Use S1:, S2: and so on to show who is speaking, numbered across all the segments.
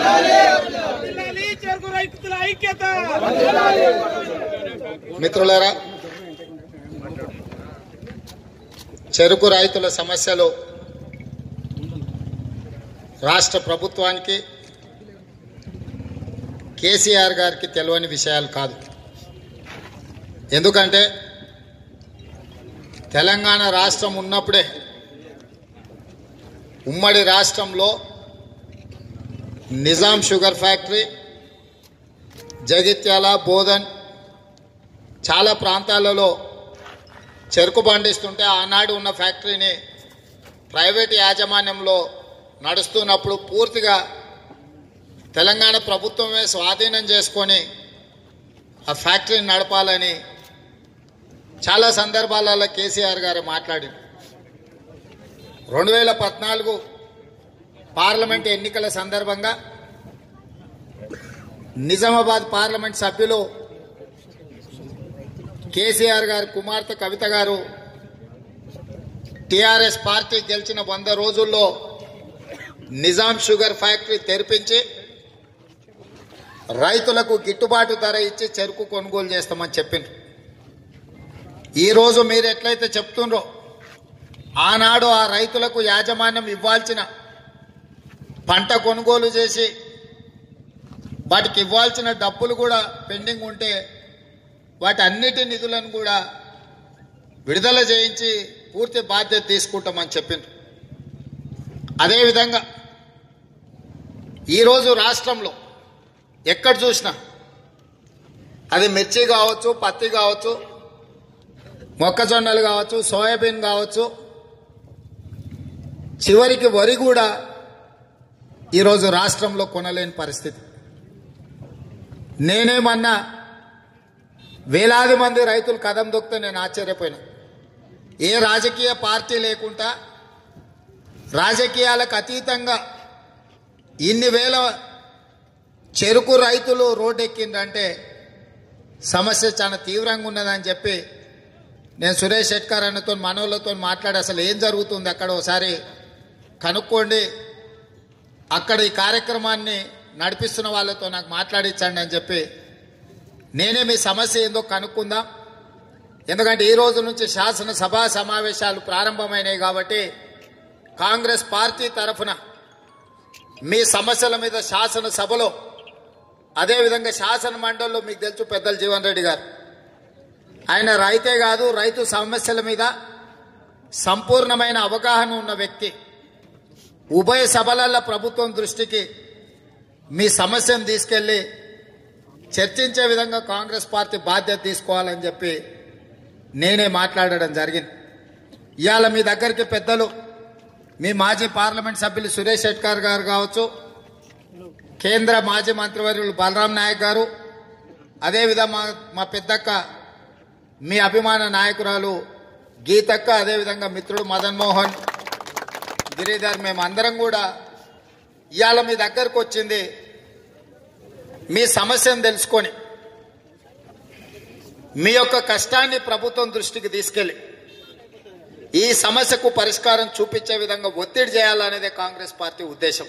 S1: జిల్లాలి చెరుకు రైతుల ఐక్యత
S2: మిత్రులారా చెరుకు రైతుల సమస్యలు రాష్ట్ర ప్రభుత్వానికి కేసీఆర్ గారికి తెలియని విషయాలు కాదు ఎందుకంటే తెలంగాణ రాష్ట్రం ఉన్నప్పుడే ఉమ్మడి రాష్ట్రంలో నిజాం షుగర్ ఫ్యాక్టరీ జగిత్యాల బోధన్ చాలా ప్రాంతాలలో చెరుకు పండిస్తుంటే ఆనాడు ఉన్న ఫ్యాక్టరీని ప్రైవేట్ యాజమాన్యంలో నడుస్తున్నప్పుడు పూర్తిగా తెలంగాణ ప్రభుత్వమే స్వాధీనం చేసుకొని ఆ ఫ్యాక్టరీని నడపాలని చాలా సందర్భాలలో కేసీఆర్ గారు మాట్లాడి రెండు వేల పద్నాలుగు పార్లమెంట్ ఎన్నికల సందర్భంగా నిజామాబాద్ పార్లమెంట్ సభ్యులు కేసీఆర్ గారి కుమార్తె కవిత గారు టిఆర్ఎస్ పార్టీ గెలిచిన వంద రోజుల్లో నిజాం షుగర్ ఫ్యాక్టరీ తెరిపించి రైతులకు గిట్టుబాటు ధర ఇచ్చి చెరుకు కొనుగోలు చేస్తామని చెప్పిండ్రు ఈరోజు మీరు ఎట్లయితే చెప్తుండ్రో ఆనాడు ఆ రైతులకు యాజమాన్యం ఇవ్వాల్సిన పంట కొనుగోలు చేసి వాటికి ఇవ్వాల్సిన డబ్బులు కూడా పెండింగ్ ఉంటే వాటి అన్నిటి నిధులను కూడా విడుదల చేయించి పూర్తి బాధ్యత తీసుకుంటామని చెప్పిండ్రు అదేవిధంగా ఈరోజు రాష్ట్రంలో ఎక్కడ చూసినా అది మిర్చి కావచ్చు పత్తి కావచ్చు మొక్కజొన్నలు కావచ్చు సోయాబీన్ కావచ్చు చివరికి వరి కూడా ఈరోజు రాష్ట్రంలో కొనలేని పరిస్థితి నేనేమన్నా వేలాది మంది రైతులు కదం దొక్కితే నేను ఆశ్చర్యపోయినా ఏ రాజకీయ పార్టీ లేకుండా రాజకీయాలకు అతీతంగా ఇన్ని వేల చెరుకు రైతులు రోడ్డెక్కిండ్రంటే సమస్య చాలా తీవ్రంగా ఉన్నదని చెప్పి నేను సురేష్ శెట్కర్ అన్నతో మనోళ్ళతో మాట్లాడి అసలు ఏం జరుగుతుంది అక్కడ ఒకసారి కనుక్కోండి అక్కడ ఈ కార్యక్రమాన్ని నడిపిస్తున్న వాళ్ళతో నాకు మాట్లాడించండి అని చెప్పి నేనే మీ సమస్య ఏందో కనుక్కుందాం ఎందుకంటే ఈ రోజు నుంచి శాసనసభ సమావేశాలు ప్రారంభమైనాయి కాబట్టి కాంగ్రెస్ పార్టీ తరఫున మీ సమస్యల మీద శాసనసభలో అదేవిధంగా శాసన మండలిలో మీకు తెలుసు పెద్దలు జీవన్ రెడ్డి గారు ఆయన రైతే కాదు రైతు సమస్యల మీద సంపూర్ణమైన అవగాహన ఉన్న వ్యక్తి ఉభయ సభలలో ప్రభుత్వం దృష్టికి మీ సమస్యను తీసుకెళ్లి చర్చించే విధంగా కాంగ్రెస్ పార్టీ బాధ్యత తీసుకోవాలని చెప్పి నేనే మాట్లాడడం జరిగింది ఇవాళ మీ దగ్గరికి పెద్దలు మీ మాజీ పార్లమెంట్ సభ్యులు సురేష్ షెట్కర్ గారు కావచ్చు కేంద్ర మాజీ మంత్రివర్యులు బలరాం నాయక్ గారు అదేవిధంగా మా మా పెద్దక్క మీ అభిమాన నాయకురాలు గీతక్క అదేవిధంగా మిత్రుడు మదన్ మోహన్ గిరిధర్ మేమందరం కూడా ఇవాళ మీ దగ్గరకు వచ్చింది మీ సమస్యను తెలుసుకొని మీ యొక్క కష్టాన్ని ప్రభుత్వం దృష్టికి తీసుకెళ్లి ఈ సమస్యకు పరిష్కారం చూపించే విధంగా ఒత్తిడి చేయాలనేదే కాంగ్రెస్ పార్టీ ఉద్దేశం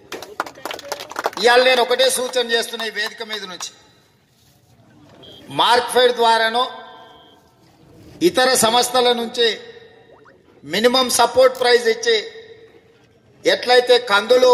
S2: ఇవాళ నేను ఒకటే సూచన చేస్తున్న ఈ వేదిక మీద నుంచి మార్క్ఫెడ్ ద్వారానో ఇతర సంస్థల నుంచి మినిమం సపోర్ట్ ప్రైస్ ఇచ్చి ఎట్లయితే కందులు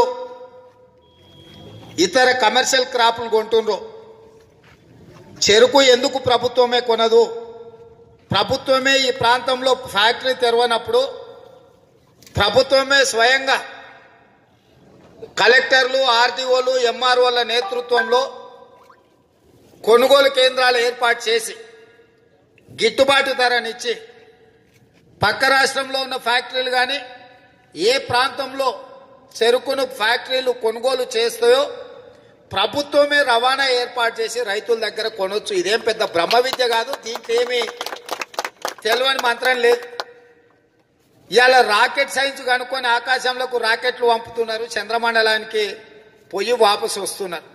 S2: ఇతర కమర్షియల్ క్రాప్లు కొంటుండ్రో చెరుకు ఎందుకు ప్రభుత్వమే కొనదు ప్రభుత్వమే ఈ ప్రాంతంలో ఫ్యాక్టరీ తెరవనప్పుడు ప్రభుత్వమే స్వయంగా కలెక్టర్లు ఆర్డీఓలు ఎంఆర్ఓల నేతృత్వంలో కొనుగోలు కేంద్రాలు ఏర్పాటు చేసి గిట్టుబాటు ధరనిచ్చి పక్క రాష్ట్రంలో ఉన్న ఫ్యాక్టరీలు కానీ ఏ ప్రాంతంలో చెరుకును ఫ్యాక్టరీలు కొనుగోలు చేస్తాయో ప్రభుత్వమే రవాణా ఏర్పాటు చేసి రైతుల దగ్గర కొనొచ్చు ఇదేం పెద్ద బ్రహ్మ విద్య కాదు దీంట్లో ఏమీ తెలియని మంత్రం లేదు ఇవాళ రాకెట్ సైన్స్ కనుక్కొని ఆకాశంలోకి రాకెట్లు పంపుతున్నారు చంద్రమండలానికి పొయ్యి వాపసు వస్తున్నారు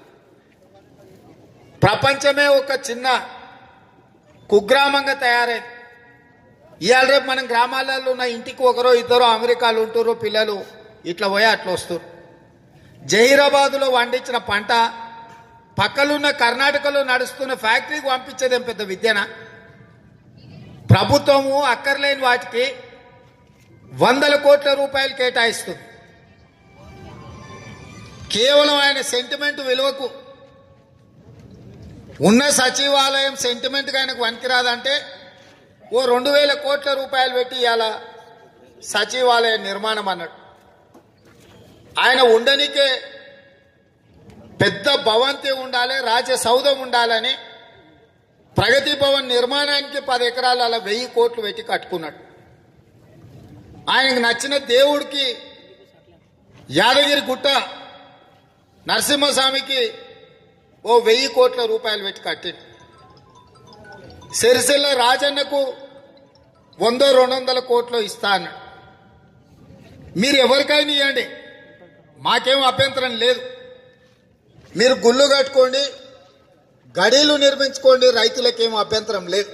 S2: ప్రపంచమే ఒక చిన్న కుగ్రామంగా తయారైంది ఇవాళ రేపు మనం గ్రామాలలో ఉన్న ఇంటికి ఒకరో ఇద్దరో అమెరికాలు ఉంటుర్రు పిల్లలు ఇట్లా పోయి అట్లా వస్తారు జహీరాబాదులో పండించిన పంట పక్కలున్న కర్ణాటకలో నడుస్తున్న ఫ్యాక్టరీకి పంపించేదేం పెద్ద విద్యనా ప్రభుత్వము అక్కర్లేని వాటికి వందల కోట్ల రూపాయలు కేటాయిస్తుంది కేవలం ఆయన సెంటిమెంట్ విలువకు ఉన్న సచివాలయం సెంటిమెంట్గా ఆయనకు వనికిరాదంటే ఓ రెండు వేల కోట్ల రూపాయలు పెట్టి ఇవాళ సచివాలయ నిర్మాణం అన్నాడు ఆయన ఉండనికే పెద్ద భవంతి ఉండాలి రాజ్య సౌధం ఉండాలని ప్రగతి భవన్ నిర్మాణానికి పది ఎకరాలు అలా వెయ్యి కోట్లు పెట్టి కట్టుకున్నాడు ఆయనకు నచ్చిన దేవుడికి యాదగిరి గుట్ట నరసింహస్వామికి ఓ వెయ్యి కోట్ల రూపాయలు పెట్టి కట్టింది సిరిసిల్ల రాజన్నకు వందో రెండు వందల కోట్లు ఇస్తా అన్నాడు మీరు ఎవరికైనా ఇవ్వండి మాకేం అభ్యంతరం లేదు మీరు గుళ్ళు కట్టుకోండి గడీలు నిర్మించుకోండి రైతులకేం అభ్యంతరం లేదు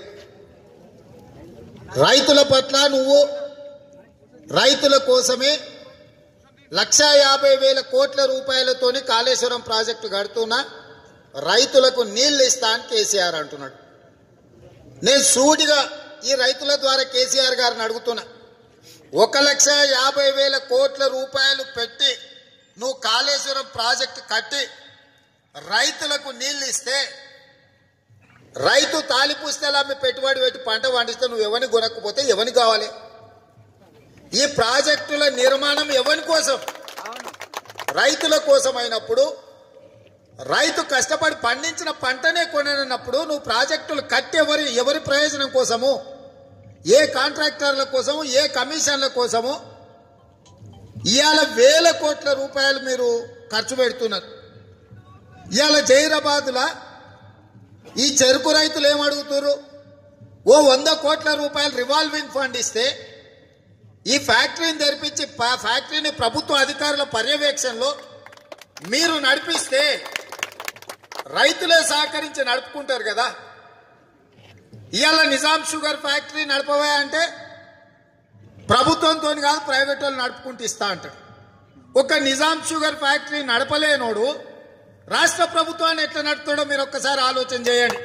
S2: రైతుల పట్ల నువ్వు రైతుల కోసమే లక్షా యాభై వేల కోట్ల రూపాయలతోని కాళేశ్వరం ప్రాజెక్టు కడుతున్నా రైతులకు నీళ్లు ఇస్తా అని కేసీఆర్ అంటున్నాడు నేను సూటిగా ఈ రైతుల ద్వారా కేసీఆర్ గారిని అడుగుతున్నా ఒక లక్ష యాభై వేల కోట్ల రూపాయలు పెట్టి నువ్వు కాళేశ్వరం ప్రాజెక్టు కట్టి రైతులకు నీళ్లు ఇస్తే రైతు తాలి పుస్తలు అమ్మి పెట్టుబడి పెట్టి పంట పండిస్తే నువ్వు ఎవరిని కొనకపోతే ఎవరిని కావాలి ఈ ప్రాజెక్టుల నిర్మాణం ఎవరి కోసం రైతుల కోసం అయినప్పుడు రైతు కష్టపడి పండించిన పంటనే కొననప్పుడు నువ్వు ప్రాజెక్టులు కట్టి ఎవరి ఎవరి ప్రయోజనం కోసము ఏ కాంట్రాక్టర్ల కోసము ఏ కమిషన్ల కోసము ఇవాళ వేల కోట్ల రూపాయలు మీరు ఖర్చు పెడుతున్నారు ఇవాళ జైరాబాద్లా ఈ చెరుకు రైతులు ఏమడుగుతారు ఓ వంద కోట్ల రూపాయలు రివాల్వింగ్ ఫండ్ ఇస్తే ఈ ఫ్యాక్టరీని తెరిపించి ప- ఫ్యాక్టరీని ప్రభుత్వ అధికారుల పర్యవేక్షణలో మీరు నడిపిస్తే రైతులే సహకరించి నడుపుకుంటారు కదా ఇవాళ నిజాం షుగర్ ఫ్యాక్టరీ నడపవా అంటే ప్రభుత్వంతో కాదు ప్రైవేట్ వాళ్ళు నడుపుకుంటూ ఇస్తా అంటాడు ఒక నిజాం షుగర్ ఫ్యాక్టరీ నడపలేనోడు రాష్ట్ర ప్రభుత్వాన్ని ఎట్లా నడుపుతాడో మీరు ఒక్కసారి ఆలోచన చేయండి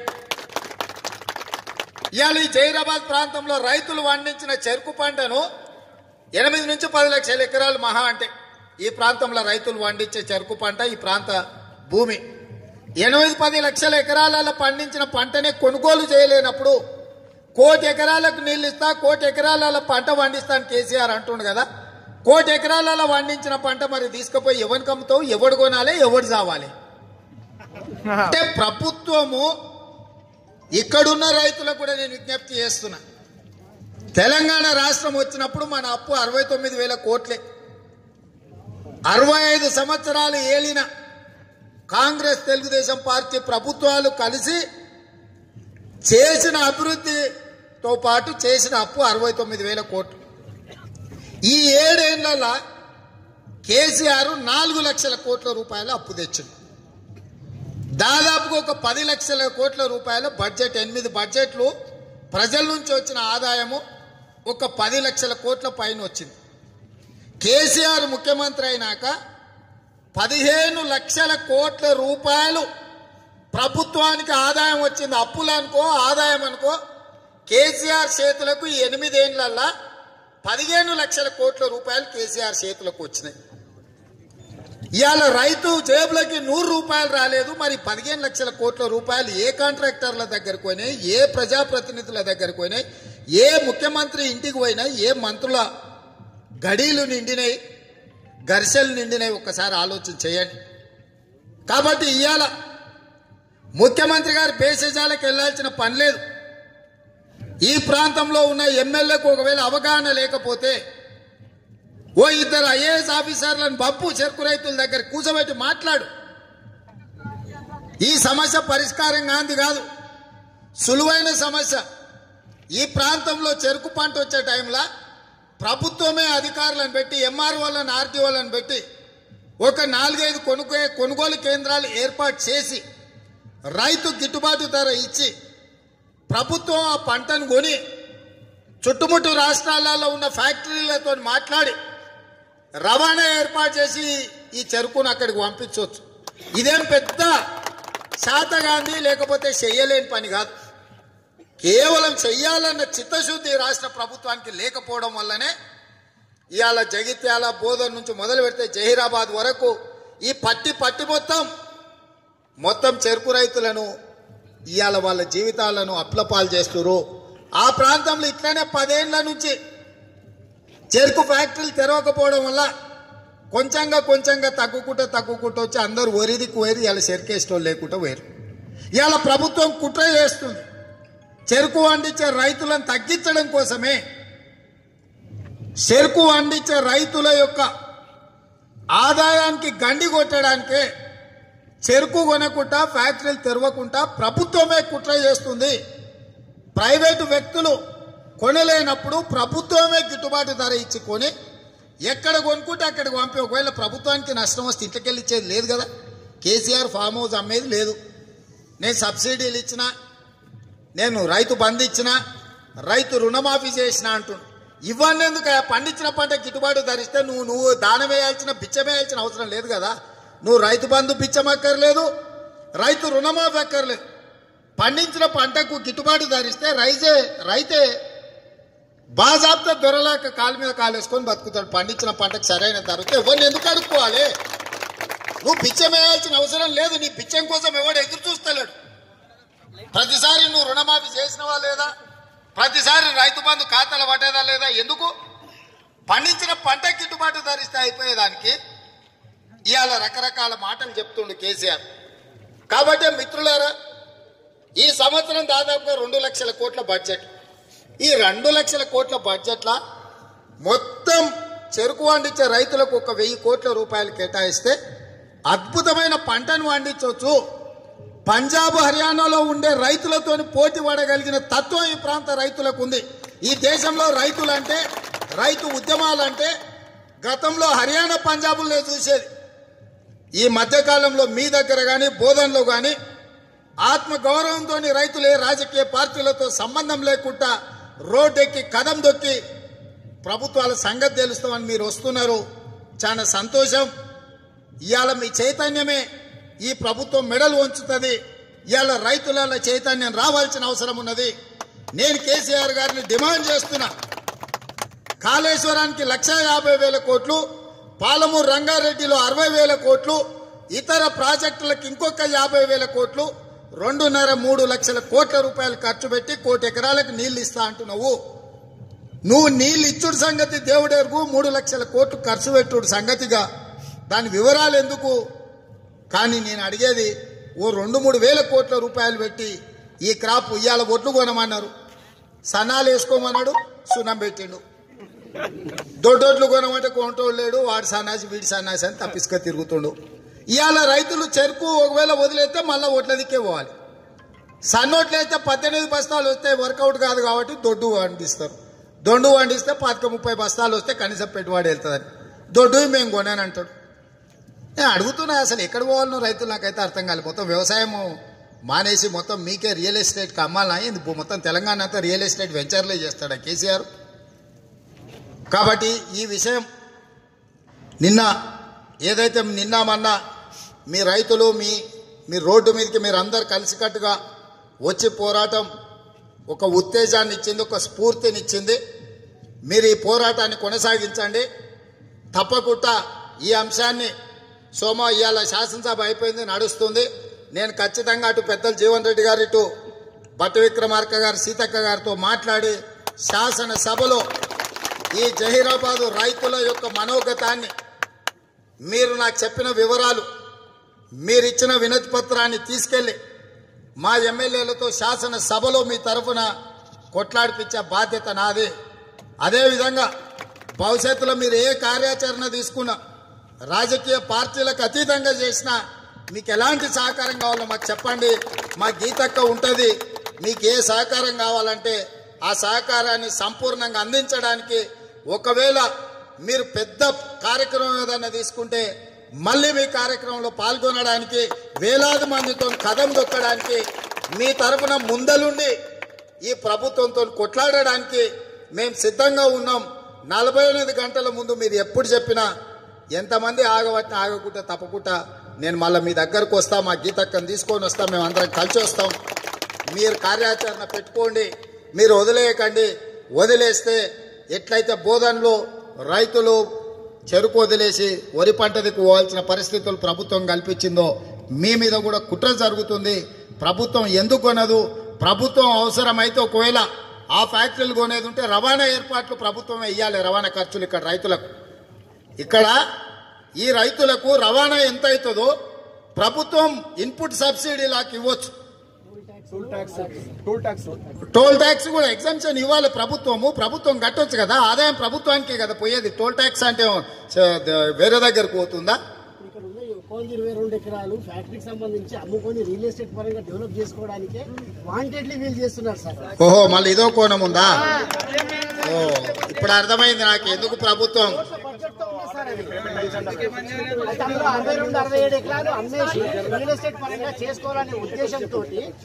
S2: ఇవాళ ఈ జైరాబాద్ ప్రాంతంలో రైతులు పండించిన చెరుకు పంటను ఎనిమిది నుంచి పది లక్షల ఎకరాలు మహా అంటే ఈ ప్రాంతంలో రైతులు పండించే చెరుకు పంట ఈ ప్రాంత భూమి ఎనిమిది పది లక్షల ఎకరాలలో పండించిన పంటనే కొనుగోలు చేయలేనప్పుడు కోటి ఎకరాలకు నీళ్ళు ఇస్తా కోటి ఎకరాలలో పంట పండిస్తాను కేసీఆర్ అంటుండు కదా కోటి ఎకరాలలో పండించిన పంట మరి తీసుకుపోయి ఎవరికి అమ్ముతావు ఎవడు కొనాలి ఎవడు చావాలి అంటే ప్రభుత్వము ఇక్కడున్న రైతులకు కూడా నేను విజ్ఞప్తి చేస్తున్నా తెలంగాణ రాష్ట్రం వచ్చినప్పుడు మన అప్పు అరవై తొమ్మిది వేల కోట్లే అరవై ఐదు సంవత్సరాలు ఏలిన కాంగ్రెస్ తెలుగుదేశం పార్టీ ప్రభుత్వాలు కలిసి చేసిన అభివృద్ధితో పాటు చేసిన అప్పు అరవై తొమ్మిది వేల కోట్లు ఈ ఏడేళ్లలో కేసీఆర్ నాలుగు లక్షల కోట్ల రూపాయల అప్పు తెచ్చింది దాదాపుగా ఒక పది లక్షల కోట్ల రూపాయల బడ్జెట్ ఎనిమిది బడ్జెట్లు ప్రజల నుంచి వచ్చిన ఆదాయము ఒక పది లక్షల కోట్ల పైన వచ్చింది కేసీఆర్ ముఖ్యమంత్రి అయినాక పదిహేను లక్షల కోట్ల రూపాయలు ప్రభుత్వానికి ఆదాయం వచ్చింది అప్పులు అనుకో ఆదాయం అనుకో కేసీఆర్ చేతులకు ఈ ఎనిమిదేళ్లల్లా పదిహేను లక్షల కోట్ల రూపాయలు కేసీఆర్ చేతులకు వచ్చినాయి ఇవాళ రైతు జేబులకి నూరు రూపాయలు రాలేదు మరి పదిహేను లక్షల కోట్ల రూపాయలు ఏ కాంట్రాక్టర్ల దగ్గరకు పోయినాయి ఏ ప్రజాప్రతినిధుల దగ్గరకు పోయినాయి ఏ ముఖ్యమంత్రి ఇంటికి పోయినా ఏ మంత్రుల గడీలు నిండినాయి గరిసెలు నిండినాయి ఒక్కసారి ఆలోచన చేయండి కాబట్టి ఇవాళ ముఖ్యమంత్రి గారు బేసేజాలకు వెళ్లాల్సిన పని లేదు ఈ ప్రాంతంలో ఉన్న ఎమ్మెల్యేకు ఒకవేళ అవగాహన లేకపోతే ఓ ఇద్దరు ఐఏఎస్ ఆఫీసర్లను బప్పు చెరుకు రైతుల దగ్గర కూర్చోబెట్టి మాట్లాడు ఈ సమస్య పరిష్కారం కాంది కాదు సులువైన సమస్య ఈ ప్రాంతంలో చెరుకు పంట వచ్చే టైంలో ప్రభుత్వమే అధికారులను పెట్టి ఎంఆర్ఓలను ఆర్టీఓలను పెట్టి ఒక నాలుగైదు కొనుగో కొనుగోలు కేంద్రాలు ఏర్పాటు చేసి రైతు గిట్టుబాటు ధర ఇచ్చి ప్రభుత్వం ఆ పంటను కొని చుట్టుముట్టు రాష్ట్రాలలో ఉన్న ఫ్యాక్టరీలతో మాట్లాడి రవాణా ఏర్పాటు చేసి ఈ చెరుకును అక్కడికి పంపించవచ్చు ఇదేం పెద్ద శాతగాంధీ లేకపోతే చెయ్యలేని పని కాదు కేవలం చెయ్యాలన్న చిత్తశుద్ధి రాష్ట్ర ప్రభుత్వానికి లేకపోవడం వల్లనే ఇవాళ జగిత్యాల బోధన్ నుంచి మొదలు పెడితే జహీరాబాద్ వరకు ఈ పట్టి పట్టి మొత్తం మొత్తం చెరుకు రైతులను ఇవాళ వాళ్ళ జీవితాలను అప్లపాలు చేస్తున్నారు ఆ ప్రాంతంలో ఇట్లనే పదేళ్ల నుంచి చెరుకు ఫ్యాక్టరీలు తెరవకపోవడం వల్ల కొంచెంగా కొంచెంగా తగ్గుకుంటూ తగ్గుకుంటూ వచ్చి అందరూ వరిదికి వేరు ఇవాళ చెరుకేస్టోళ్ళు లేకుండా వేరు ఇవాళ ప్రభుత్వం కుట్ర చేస్తుంది చెరుకు పండించే రైతులను తగ్గించడం కోసమే చెరుకు పండించే రైతుల యొక్క ఆదాయానికి గండి కొట్టడానికే చెరుకు కొనకుండా ఫ్యాక్టరీలు తెరవకుండా ప్రభుత్వమే కుట్ర చేస్తుంది ప్రైవేటు వ్యక్తులు కొనలేనప్పుడు ప్రభుత్వమే గిట్టుబాటు ధర ఇచ్చి కొని ఎక్కడ కొనుక్కుంటే అక్కడికి పంపి ఒకవేళ ప్రభుత్వానికి నష్టం వస్తే ఇంటికెళ్ళి ఇచ్చేది లేదు కదా కేసీఆర్ ఫామ్ హౌస్ అమ్మేది లేదు నేను సబ్సిడీలు ఇచ్చిన నేను రైతు బంధు ఇచ్చిన రైతు రుణమాఫీ చేసిన అంటుండు ఇవన్నీ ఎందుకు పండించిన పంట గిట్టుబాటు ధరిస్తే నువ్వు నువ్వు దానం వేయాల్సిన బిచ్చం వేయాల్సిన అవసరం లేదు కదా నువ్వు రైతు బంధు బిచ్చం అక్కర్లేదు రైతు రుణమాఫీ అక్కర్లేదు పండించిన పంటకు గిట్టుబాటు ధరిస్తే రైతే రైతే బాజాబ్తా దొరలాక కాలు మీద కాలేసుకొని బతుకుతాడు పండించిన పంటకు సరైన ధర వస్తే ఎవరిని ఎందుకు అడుక్కోవాలి నువ్వు బిచ్చం వేయాల్సిన అవసరం లేదు నీ బిచ్చం కోసం ఎవడు ఎదురు చూస్తలేడు ప్రతిసారి నువ్వు రుణమాఫీ చేసినవా లేదా ప్రతిసారి రైతు బంధు ఖాతాలు పట్టేదా లేదా ఎందుకు పండించిన పంట గిట్టుబాటు ధరిస్తే అయిపోయేదానికి ఇవాళ రకరకాల మాటలు చెప్తుండు కేసీఆర్ కాబట్టి మిత్రులారా ఈ సంవత్సరం దాదాపుగా రెండు లక్షల కోట్ల బడ్జెట్ ఈ రెండు లక్షల కోట్ల బడ్జెట్ల మొత్తం చెరుకు పండించే రైతులకు ఒక వెయ్యి కోట్ల రూపాయలు కేటాయిస్తే అద్భుతమైన పంటను పండించవచ్చు పంజాబ్ హర్యానాలో ఉండే రైతులతోని పోటీ పడగలిగిన తత్వం ఈ ప్రాంత రైతులకు ఉంది ఈ దేశంలో రైతులంటే రైతు ఉద్యమాలంటే గతంలో హర్యానా పంజాబుల్లో చూసేది ఈ మధ్యకాలంలో మీ దగ్గర కానీ బోధనలో కానీ ఆత్మ గౌరవంతో రైతులు ఏ రాజకీయ పార్టీలతో సంబంధం లేకుండా రోడ్డెక్కి కదం దొక్కి ప్రభుత్వాల సంగతి తెలుస్తామని మీరు వస్తున్నారు చాలా సంతోషం ఇవాళ మీ చైతన్యమే ఈ ప్రభుత్వం మెడలు వంచుతుంది ఇవాళ రైతుల చైతన్యం రావాల్సిన అవసరం ఉన్నది నేను కేసీఆర్ గారిని డిమాండ్ చేస్తున్నా కాళేశ్వరానికి లక్ష యాభై వేల కోట్లు పాలమూరు రంగారెడ్డిలో అరవై వేల కోట్లు ఇతర ప్రాజెక్టులకు ఇంకొక యాభై వేల కోట్లు రెండున్నర మూడు లక్షల కోట్ల రూపాయలు ఖర్చు పెట్టి కోటి ఎకరాలకు నీళ్లు ఇస్తా అంటున్నావు నువ్వు నీళ్ళు ఇచ్చుడు సంగతి దేవుడెరుగు మూడు లక్షల కోట్లు ఖర్చు పెట్టుడు సంగతిగా దాని వివరాలు ఎందుకు కానీ నేను అడిగేది ఓ రెండు మూడు వేల కోట్ల రూపాయలు పెట్టి ఈ క్రాప్ ఇయ్యాల ఒట్లు కొనమన్నారు సన్నాలు వేసుకోమన్నాడు సున్నం పెట్టిండు దొడ్డొడ్లు కొనమంటే కొంటోడు లేడు వాడు సన్నాసి వీడి సన్నాసి అని తప్పిసుక తిరుగుతుండు ఇవాళ రైతులు చెరుకు ఒకవేళ వదిలేస్తే మళ్ళీ ఒట్ల దిక్కే పోవాలి సన్నోట్లు అయితే పద్దెనిమిది బస్తాలు వస్తే వర్కౌట్ కాదు కాబట్టి దొడ్డు వండిస్తారు దొడ్డు వండిస్తే పాతిక ముప్పై బస్తాలు వస్తే కనీసం పెట్టుబడి వెళ్తుందని దొడ్డు మేము కొనానంటాడు నేను అడుగుతున్నా అసలు ఎక్కడ పోవాలనో రైతులు నాకైతే అర్థం కాలేదు మొత్తం వ్యవసాయం మానేసి మొత్తం మీకే రియల్ ఎస్టేట్కి అమ్మాలనా ఏంది మొత్తం తెలంగాణ అంతా రియల్ ఎస్టేట్ వెంచర్లే చేస్తాడా కేసీఆర్ కాబట్టి ఈ విషయం నిన్న ఏదైతే నిన్న మొన్న మీ రైతులు మీ మీ రోడ్డు మీదకి మీరు అందరు కలిసికట్టుగా వచ్చి పోరాటం ఒక ఉత్తేజాన్ని ఇచ్చింది ఒక స్ఫూర్తినిచ్చింది మీరు ఈ పోరాటాన్ని కొనసాగించండి తప్పకుండా ఈ అంశాన్ని సోమ ఇవాళ శాసనసభ అయిపోయింది నడుస్తుంది నేను ఖచ్చితంగా అటు పెద్దలు జీవన్ రెడ్డి గారు ఇటు భట్ట విక్రమార్క గారు సీతక్క గారితో మాట్లాడి శాసనసభలో ఈ జహీరాబాదు రైతుల యొక్క మనోగతాన్ని మీరు నాకు చెప్పిన వివరాలు మీరిచ్చిన వినతి పత్రాన్ని తీసుకెళ్లి మా ఎమ్మెల్యేలతో శాసనసభలో మీ తరఫున కొట్లాడిపించే బాధ్యత నాది అదేవిధంగా భవిష్యత్తులో మీరు ఏ కార్యాచరణ తీసుకున్నా రాజకీయ పార్టీలకు అతీతంగా చేసినా మీకు ఎలాంటి సహకారం కావాలో మాకు చెప్పండి మా గీతక్క ఉంటుంది మీకు ఏ సహకారం కావాలంటే ఆ సహకారాన్ని సంపూర్ణంగా అందించడానికి ఒకవేళ మీరు పెద్ద కార్యక్రమం ఏదైనా తీసుకుంటే మళ్ళీ మీ కార్యక్రమంలో పాల్గొనడానికి వేలాది మందితో కదం దొక్కడానికి మీ తరపున ముందలుండి ఈ ప్రభుత్వంతో కొట్లాడడానికి మేము సిద్ధంగా ఉన్నాం నలభై ఎనిమిది గంటల ముందు మీరు ఎప్పుడు చెప్పినా ఎంతమంది ఆగబట్టిన ఆగకుండా తప్పకుండా నేను మళ్ళీ మీ దగ్గరకు వస్తా మా గీతక్కని తీసుకొని వస్తాం మేము అందరం కలిసి వస్తాం మీరు కార్యాచరణ పెట్టుకోండి మీరు వదిలేయకండి వదిలేస్తే ఎట్లయితే బోధనలో రైతులు చెరుకు వదిలేసి వరి పంటకు పోవాల్సిన పరిస్థితులు ప్రభుత్వం కల్పించిందో మీ మీద కూడా కుట్ర జరుగుతుంది ప్రభుత్వం ఎందుకు కొనదు ప్రభుత్వం అవసరమైతే ఒకవేళ ఆ ఫ్యాక్టరీలు కొనేది ఉంటే రవాణా ఏర్పాట్లు ప్రభుత్వం వేయాలి రవాణా ఖర్చులు ఇక్కడ రైతులకు ఇక్కడ ఈ రైతులకు రవాణా ఎంత అవుతుందో ప్రభుత్వం ఇన్పుట్ సబ్సిడీ లాగా ఇవ్వచ్చు
S3: toll tax toll tax
S2: toll tax కూడా ఎగ్జామ్షన్ ఇవ్వాలి ప్రభుత్వము ప్రభుత్వం కట్టొచ్చు కదా ఆదాయం ప్రభుత్వానికే కదా పోయేది టోల్ ట్యాక్స్ అంటే చ- ద- వేరే దగ్గరకు పోతుందా
S4: ఇక్కడ ఉన్న ఈ ఒక్కొక్క ఇరవై రెండు ఎకరాలు ఫ్యాక్టరీకి సంబంధించి అమ్ముకొని రియల్ ఎస్టేట్ పరంగా డెవలప్ చేసుకోవడానికే వాంటెడ్లీ వీళ్ళు చేస్తున్నారు సార్
S2: ఓహో మళ్ళీ ఇదో కోణం ఉందా ఓ ఇప్పుడు అర్థమైంది నాకు ఎందుకు ప్రభుత్వం
S4: బడ్జెట్ తో ఉంది సార్ అది అయితే అందులో అరవై రెండు అరవై ఏడు ఎకరాలు అమ్మేసి రియల్ ఎస్టేట్ పరంగా చేసుకోవాలనే ఉద్దేశంతో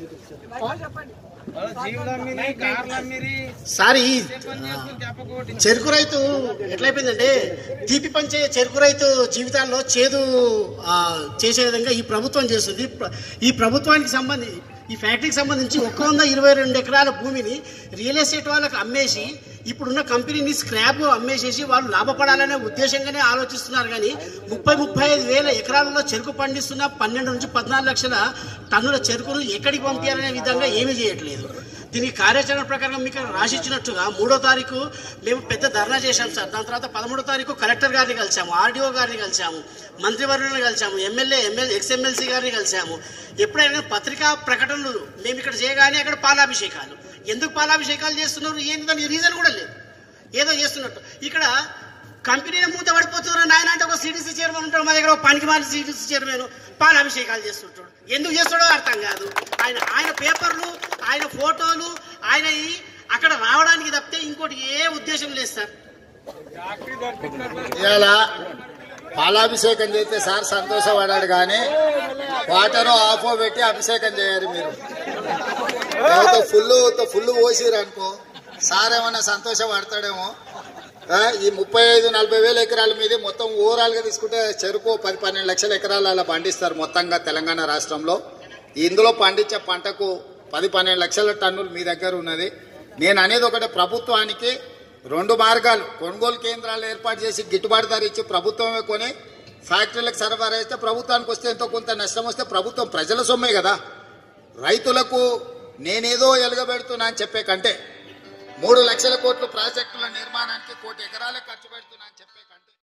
S1: జీవులమ్మిరి కార్లమ్మిరి
S4: సార్ ఈ
S1: చెప్పకోటి
S4: చెరుకు రైతు ఎట్లయిపోయిందంటే తీపి పంచే చెరుకు రైతు జీవితాల్లో చేదు ఆ, చేసే విధంగా ఈ ప్రభుత్వం చేస్తుంది ప్ర- ఈ ప్రభుత్వానికి సంబంధించి ఈ ఫ్యాక్టరీకి సంబంధించి ఒక్క వంద ఇరవై రెండు ఎకరాల భూమిని రియల్ ఎస్టేట్ వాళ్ళకి అమ్మేసి ఇప్పుడున్న కంపెనీని స్క్రాప్ అమ్మేసేసి వాళ్ళు లాభపడాలనే ఉద్దేశంగానే ఆలోచిస్తున్నారు కానీ ముప్పై ముప్పై ఐదు వేల ఎకరాలలో చెరుకు పండిస్తున్న పన్నెండు నుంచి పద్నాలుగు లక్షల టన్నుల చెరుకును ఎక్కడికి పంపించాలనే విధంగా ఏమీ చేయట్లేదు దీనికి కార్యాచరణ ప్రకారం మీకు రాసిచ్చినట్టుగా మూడో తారీఖు మేము పెద్ద ధర్నా చేశాం సార్ దాని తర్వాత పదమూడో తారీఖు కలెక్టర్ గారిని కలిసాము ఆర్డీఓ గారిని కలిసాము మంత్రివర్యులను కలిసాము ఎమ్మెల్యే ఎమ్మెల్యే ఎక్స్ ఎమ్మెల్సీ గారిని కలిసాము ఎప్పుడైనా పత్రికా ప్రకటనలు మేము ఇక్కడ చేయగానే అక్కడ పాలాభిషేకాలు ఎందుకు పాలాభిషేకాలు చేస్తున్నారు ఏంటి దానికి రీజన్ కూడా లేదు ఏదో చేస్తున్నట్టు ఇక్కడ కంపెనీని మూత పడిపోతున్నారు నాయన అంటే ఒక సిడిసి చైర్మన్ ఉంటాడు మా దగ్గర ఒక పనికి మాలి సిడిసి చైర్మన్ పాలాభిషేకాలు చేస్తుంటాడు ఎందుకు చేస్తాడో అర్థం కాదు ఆయన ఆయన పేపర్లు ఆయన ఫోటోలు ఆయన ఈ అక్కడ రావడానికి తప్పితే ఇంకోటి ఏ ఉద్దేశం లేదు సార్
S2: ఇలా పాలాభిషేకం చేస్తే సార్ సంతోషపడాడు కానీ వాటర్ ఆఫో పెట్టి అభిషేకం చేయాలి మీరు లేకపోతే ఫుల్ ఫుల్ పోసిరు అనుకో సార్ ఏమన్నా సంతోషపడతాడేమో ఆ, ఈ ముప్పై ఐదు నలభై వేల ఎకరాల మీద మొత్తం ఓవరాల్ గా తీసుకుంటే చెరుకు పది పన్నెండు లక్షల ఎకరాలు అలా పండిస్తారు మొత్తంగా తెలంగాణ రాష్ట్రంలో ఇందులో పండించే పంటకు పది పన్నెండు లక్షల టన్నులు మీ దగ్గర ఉన్నది నేను అనేది ఒకటే ప్రభుత్వానికి రెండు మార్గాలు కొనుగోలు కేంద్రాలు ఏర్పాటు చేసి గిట్టుబాటు ధర ఇచ్చి ప్రభుత్వమే కొని ఫ్యాక్టరీలకు సరఫరా చేస్తే ప్రభుత్వానికి వస్తే ఎంతో కొంత నష్టం వస్తే ప్రభుత్వం ప్రజల సొమ్మే కదా రైతులకు నేనేదో ఎలుగబెడుతున్నా అని చెప్పే కంటే మూడు లక్షల కోట్లు ప్రాజెక్టుల నిర్మాణానికి కోటి ఎకరాలకు ఖర్చు పెడుతున్నా అని చెప్పే కంటే